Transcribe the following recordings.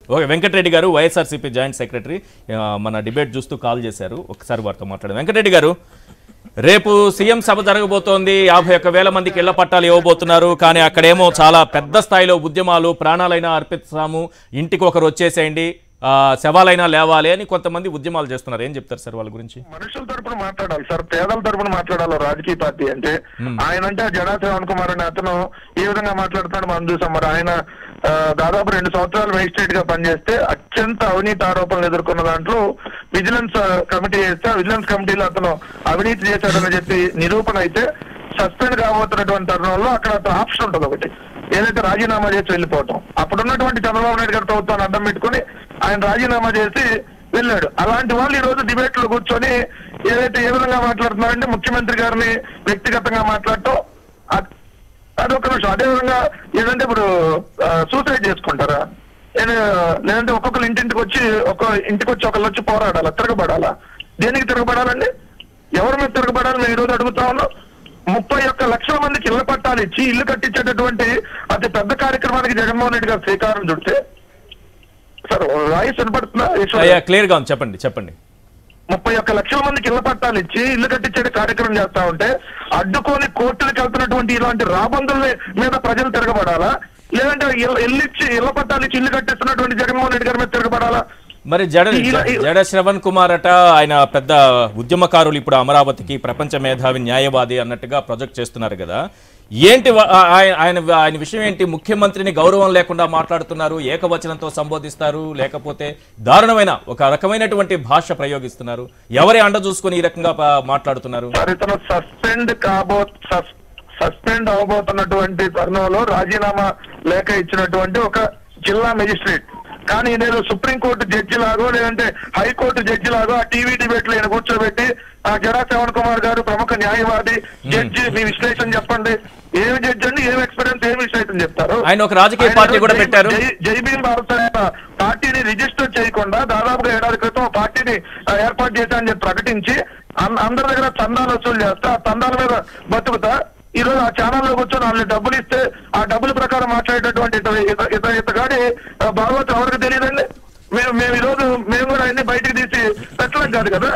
Okay Venkatareddy గారు YSRCP joint secretary ఆ, మన డిబేట్ చూస్తూ కాల్ చేశారు ఒకసారి వారితో మాట్లాడారు వెంకటరెడ్డి గారు రేపు సీఎం సభ జరగబోతోంది యాభై ఒక్క వేల మందికి ఇళ్ల పట్టాలు ఇవ్వబోతున్నారు కానీ అక్కడేమో చాలా పెద్ద స్థాయిలో ఉద్యమాలు ప్రాణాలైనా అర్పిస్తాము ఇంటికి ఒకరు వచ్చేసేయండి ఆ, శవాలైనా లేవాలి అని కొంతమంది ఉద్యమాలు చేస్తున్నారు ఏం చెప్తారు సార్ వాళ్ళ గురించి మనుషుల తరపున మాట్లాడాలి సార్ పేదల తరపున మాట్లాడాలి రాజకీయ పార్టీ అంటే ఆయన అంటే ఆ జడా శ్రవణ్ కుమార్ అనే అతను ఏ విధంగా మాట్లాడుతున్నాడు మనం చూసాం మరి ఆయన ఆ, దాదాపు రెండు సంవత్సరాలు మేజిస్ట్రేట్ గా పనిచేస్తే అత్యంత అవినీతి ఆరోపణలు ఎదుర్కొన్న దాంట్లో విజిలెన్స్ ఆ, కమిటీ చేస్తే ఆ విజిలెన్స్ కమిటీలో అతను అవినీతి చేశాడని చెప్పి నిరూపణ అయితే సస్పెండ్ కాబోతున్నటువంటి తరుణంలో అక్కడ అతను ఆప్షన్ ఉంటుంది ఒకటి ఏదైతే రాజీనామా చేసి వెళ్ళిపోవటం అప్పుడున్నటువంటి చంద్రబాబు నాయుడు గారి ప్రభుత్వాన్ని అడ్డం పెట్టుకుని ఆయన రాజీనామా చేసి వెళ్ళాడు అలాంటి వాళ్ళు ఈ రోజు డిబేట్ లో కూర్చొని ఏదైతే ఏ విధంగా మాట్లాడుతున్నారంటే ముఖ్యమంత్రి గారిని వ్యక్తిగతంగా మాట్లాడటం అ- అదొక విషయం అదే విధంగా ఏదంటే ఇప్పుడు సూసైడ్ చేసుకుంటారా ఏ- లేదంటే ఒక్కొక్కరు ఇంటింటికి వచ్చి ఒక్క ఇంటికి వచ్చి ఒకళ్ళు వచ్చి పోరాడాలా తిరగబడాలా దేనికి తిరగబడాలండి ఎవరి మీద తిరగబడాలి మేము ఈ రోజు అడుగుతా ఉన్నాం ముప్పై ఒక్క లక్షల మందికి ఇళ్ల పట్టాలు ఇచ్చి ఇల్లు కట్టించేటటువంటి అతి పెద్ద కార్యక్రమానికి జగన్మోహన్ రెడ్డి గారు శ్రీకారం చుడితే సార్ వాయిస్ వినపడుతుందా యశ్వర్ అయ్యా క్లియర్గా ఉంది చెప్పండి చెప్పండి ముప్పై ఒక్క లక్షల మందికి ఇళ్ల పట్టాలు ఇచ్చి ఇల్లు కట్టించే కార్యక్రమం చేస్తా ఉంటే అడ్డుకొని కోర్టులకు వెళ్తున్నటువంటి ఇలాంటి రాబందుల మీద ప్రజలు తిరగబడాలా లేదంటే ఇళ్ళ- ఇల్లు ఇచ్చి ఇళ్ల పట్టాలు ఇచ్చి ఇల్లు కట్టిస్తున్నటువంటి జగన్మోహన్ రెడ్డి గారి మీద తిరగబడాలా మరి జడ ఇలా- జడ శ్రవణ్ కుమార్ అట ఆయన పెద్ద ఉద్యమకారులు ఇప్పుడు అమరావతికి ప్రపంచ మేధావి న్యాయవాది అన్నట్టుగా ప్రొజెక్ట్ చేస్తున్నారు కదా ఏంటి వా- ఆ- ఆయన ఆయన ఆయన విషయం ఏంటి ముఖ్యమంత్రిని గౌరవం లేకుండా మాట్లాడుతున్నారు ఏకవచనంతో సంబోధిస్తారు లేకపోతే దారుణమైన ఒక రకమైనటువంటి భాష ప్రయోగిస్తున్నారు ఎవరి అండ చూసుకొని ఈ రకంగా ప- మాట్లాడుతున్నారు మరి ఇతను సస్పెండ్ కాబో సస్- సస్పెండ్ అవబోతున్నటువంటి తరుణంలో రాజీనామా లేఖ ఇచ్చినటువంటి ఒక జిల్లా మెజిస్ట్రేట్ కానీ నేను సుప్రీంకోర్టు జడ్జి లాగో లేదంటే హైకోర్టు జడ్జి లాగో ఆ టీవీ డిబేట్ లో ఈయన కూర్చోబెట్టి ఆ జడా శ్రవణ్ కుమార్ గారు ప్రముఖ న్యాయవాది జడ్జి మీ విశ్లేషణ చెప్పండి ఏమి జడ్జి అండి ఏమి ఎక్స్పీరియన్స్ ఏమి విశ్లేషణ చెప్తారు ఆయన ఒక రాజకీయ ఆయన పార్టీ కూడా జై- పెట్టారు. జై- జై భీమ్ భారత్ అనే పార్టీని రిజిస్టర్ చేయకుండా దాదాపుగా ఏడాది క్రితం ఆ పార్టీని ఆ, ఏర్పాటు చేశానని చెప్పి ప్రకటించి అన్- అందరి దగ్గర చందాలు వసూలు చేస్తా ఆ చందాల మీద బతుకుతా ఈ రోజు ఆ ఛానల్లో కూర్చొని వాళ్ళని డబ్బులు ఇస్తే ఆ డబ్బుల ప్రకారం మాట్లాడేటటువంటి ఇత ఇత- ఇత ఇతగాడి ఆ, భాగవతం ఎవరికి తెలియదండి మేము మేము ఈ రోజు మేము కూడా అన్ని బయటికి తీసి పెట్టలేం కాదు కదా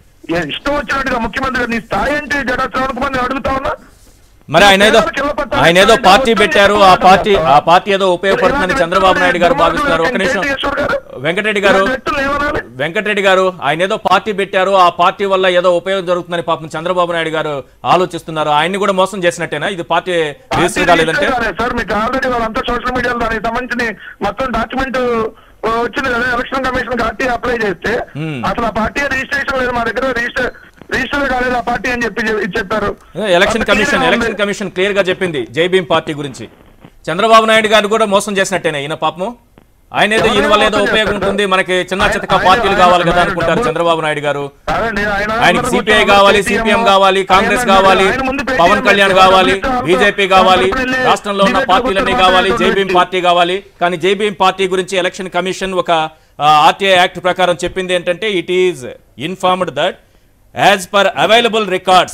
ఏ ఇష్టం వచ్చినట్టుగా ముఖ్యమంత్రి గారు నీ స్థాయి ఏంటి జడా శ్రవణ్ కుమార్ నేను అడుగుతా ఉన్నా మరి ఆయన ఏదో ఆయన ఏదో పార్టీ పెట్టారు ఆ పార్టీ ఆ పార్టీ ఏదో ఉపయోగపడుతుందని చంద్రబాబు నాయుడు గారు భావిస్తున్నారు ఒక నిమిషం వెంకటరెడ్డి గారు వెంకటరెడ్డి గారు ఆయన ఏదో పార్టీ పెట్టారు ఆ పార్టీ వల్ల ఏదో ఉపయోగం జరుగుతుందని పాపం చంద్రబాబు నాయుడు గారు ఆలోచిస్తున్నారు ఆయన్ని కూడా మోసం చేసినట్టేనా ఇది పార్టీ రిజిస్టర్ కాలేదంటే సార్ మీకు ఆల్రెడీ వాళ్ళంతా సోషల్ మీడియాలో దానికి సంబంధించి మొత్తం డాక్యుమెంట్ వచ్చింది కదా ఎలక్షన్ కమిషన్ పార్టీ అప్లై చేస్తే Hmm. అసలు ఆ పార్టీ రిజిస్ట్రేషన్ లేదు మా దగ్గర రిజిస్టర్ రిజిస్టర్ కాలేదు ఆ పార్టీ అని చెప్పి చె- చెప్పారు election commission election commission clear గా చెప్పింది జై భీమ్ పార్టీ గురించి చంద్రబాబు నాయుడు గారు కూడా మోసం చేసినట్టేనా ఈయన పాపము ఆయన ఏదో ఈయన వల్ల ఏదో ఉపయోగం ఉంటుంది మనకి చిన్న చితక పార్టీలు కావాలి కదా అనుకుంటారు చంద్రబాబు నాయుడు గారు కాదండి, ఆయన ఆయనకి అందరూ సిపిఐ కూర్చొని కావాలి పేటీఎం సిపిఎం కావాలి కాంగ్రెస్ ఆయన కావాలి ఆయన ముందు పేటీఎం పవన్ కళ్యాణ్ పెట్టారు. కావాలి అందరూ బీజేపీ అందరూ కావాలి వెళ్ళి రాష్ట్రంలో ఉన్న డిబేట్లో పార్టీలన్నీ కూర్చొని కావాలి జై భీమ్ మాట్లాడుతున్నారు. పార్టీ కావాలి కానీ జై భీమ్ పార్టీ గురించి ఎలక్షన్ కమిషన్ ఒక ఆర్టీఐ యాక్ట్ ప్రకారం చెప్పింది ఏంటంటే it is informed that as per available records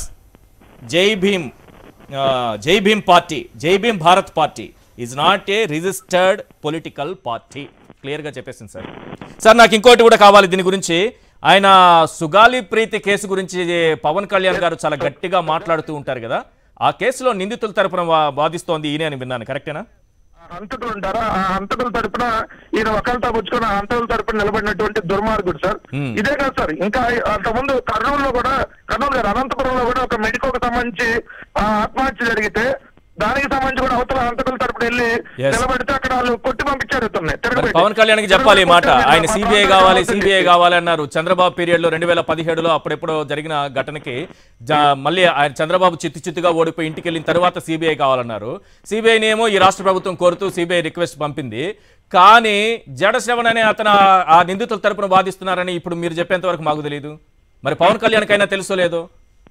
Jai Bhim ఆ, Jai Bhim party Jai Bhim Bharat party is not a registered political party క్లియర్గా చెప్పేసింది సార్ సార్ నాకు ఇంకోటి కూడా కావాలి దీని గురించి ఆయన సుగాలి ప్రీతి కేసు గురించి పవన్ కళ్యాణ్ గారు చాలా గట్టిగా మాట్లాడుతూ ఉంటారు కదా ఆ కేసులో నిందితుల తరపున వా- వాదిస్తోంది ఈయన అని విన్నాను కరెక్టేనా హంతకులు ఉంటారా ఆ హంతకుల తరపున ఈయన ఒకరితో పుచ్చుకున్న ఆ హంతకుల తరపున నిలబడినటువంటి దుర్మార్గుడు సార్ Hmm. ఇదే కాదు సార్ ఇంకా అంతకుముందు కర్నూలులో కూడా కర్నూలు గారు అనంతపురంలో కూడా ఒక మెడికోకు సంబంధించి ఆ, ఆత్మహత్య జరిగితే దానికి సంబంధించి కూడా అవతల హంతకుల తరపున వెళ్ళి Yes. నిలబడితే అక్కడ వాళ్ళు కొట్టి పంపించారు ఇతన్ని మరి తిరగబెట్టి. పవన్ కళ్యాణ్ కి చెప్పాలి ఈ మాట తిరగబెట్టి ఆయన మా సిబిఐ పవన్ కావాలి కళ్యాణ్ సిబిఐ కావాలి అన్నారు చంద్రబాబు పీరియడ్ లో రెండు వేల పదిహేడులో అప్పుడెప్పుడో జరిగిన ఘటనకి జ- మళ్ళీ ఆయన చంద్రబాబు చిత్తు చిత్తుగా ఓడిపోయి ఇంటికి వెళ్ళిన తర్వాత సిబిఐ కావాలన్నారు సిబిఐని ఏమో ఈ రాష్ట్ర ప్రభుత్వం కోరుతూ సిబిఐ రిక్వెస్ట్ పంపింది కానీ జడ శ్రవణ్ అనే అతను ఆ- ఆ నిందితుల తరపున వాదిస్తున్నారని ఇప్పుడు మీరు చెప్పేంత వరకు మాకు తెలియదు మరి పవన్ కళ్యాణ్కైనా తెలుసో లేదో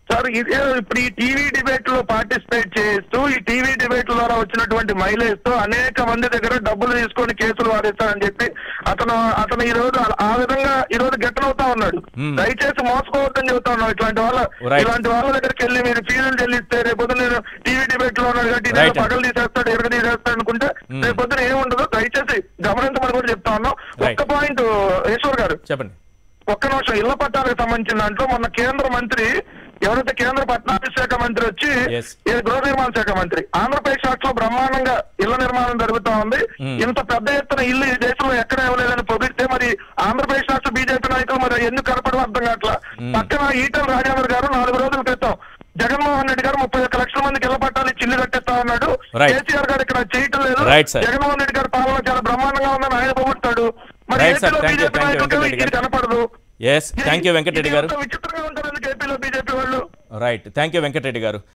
సార్ ఇదే ఇప్పుడు ఈ టీవీ డిబేట్ లో పార్టిసిపేట్ చేస్తూ ఈ టీవీ డిబేట్ ద్వారా వచ్చినటువంటి మైలేజ్ తో అనేక మంది దగ్గర డబ్బులు తీసుకొని కేసులు వాదిస్తారని చెప్పి అతను అతను ఈ రోజు ఆ- ఆ విధంగా ఈ రోజు గెట్టనవుతా ఉన్నాడు Hmm. దయచేసి మోసపోవద్దని చెబుతా ఉన్నాం ఇట్లాంటి వాళ్ళ Right. ఇలాంటి వాళ్ళ దగ్గరికి వెళ్ళి మీరు ఫీజులు చెల్లిస్తే రేపొద్దు నేను టీవీ డిబేట్ లో ఉన్నాడు కాబట్టి Right. నేను పగలు తీసేస్తాడు ఎరగ తీసేస్తాడు అనుకుంటే Hmm. రేపొద్దున ఏముండదు దయచేసి గమనించమని కూడా చెప్తా ఉన్నాం Right. ఒక్క పాయింట్ ఈశ్వర్ గారు చెప్పండి ఒక్క నిమిషం ఇళ్ల పట్టాలకు సంబంధించిన దాంట్లో మొన్న కేంద్ర మంత్రి ఎవరైతే కేంద్ర పట్టణాభివృద్ధి శాఖ మంత్రి వచ్చి Yes. ఈ గృహ నిర్మాణ శాఖ మంత్రి ఆంధ్రప్రదేశ్ రాష్ట్రంలో బ్రహ్మాండంగా ఇళ్ల నిర్మాణం జరుగుతా ఉంది Hmm. ఇంత పెద్ద ఎత్తున ఇల్లు ఈ దేశంలో ఎక్కడ ఇవ్వలేదని పొగిడితే మరి ఆంధ్రప్రదేశ్ రాష్ట్ర బీజేపీ నాయకులు మరి ఎందుకు కనపడడం అర్థం కావట్లా పక్కన ఈటల రాజేంద్ర గారు నాలుగు రోజుల క్రితం జగన్మోహన్ రెడ్డి గారు ముప్పై ఒక్క లక్షల మందికి ఇళ్ల పట్టాలు ఇచ్చి ఇల్లు కట్టేస్తా ఉన్నాడు Right. కేసీఆర్ గారు ఇక్కడ చేయటం లేదు Right, sir. జగన్మోహన్ రెడ్డి గారి పాలన చాలా బ్రహ్మాండంగా ఉందని ఆయన పొగుడతాడు మరి Right, sir. ఏపీలో Thank you, BJP thank you, నాయకులకు వెంకటరెడ్డి ఇది గారు. కనపడదు ఎస్ థ్యాంక్ యూ వెంకటరెడ్డి గారు ఇది ఎంత విచిత్రంగా ఉంటారు ఎందుకు ఏపీలో బీజేపీ వాళ్ళు రైట్ థ్యాంక్ యూ వెంకటరెడ్డి గారు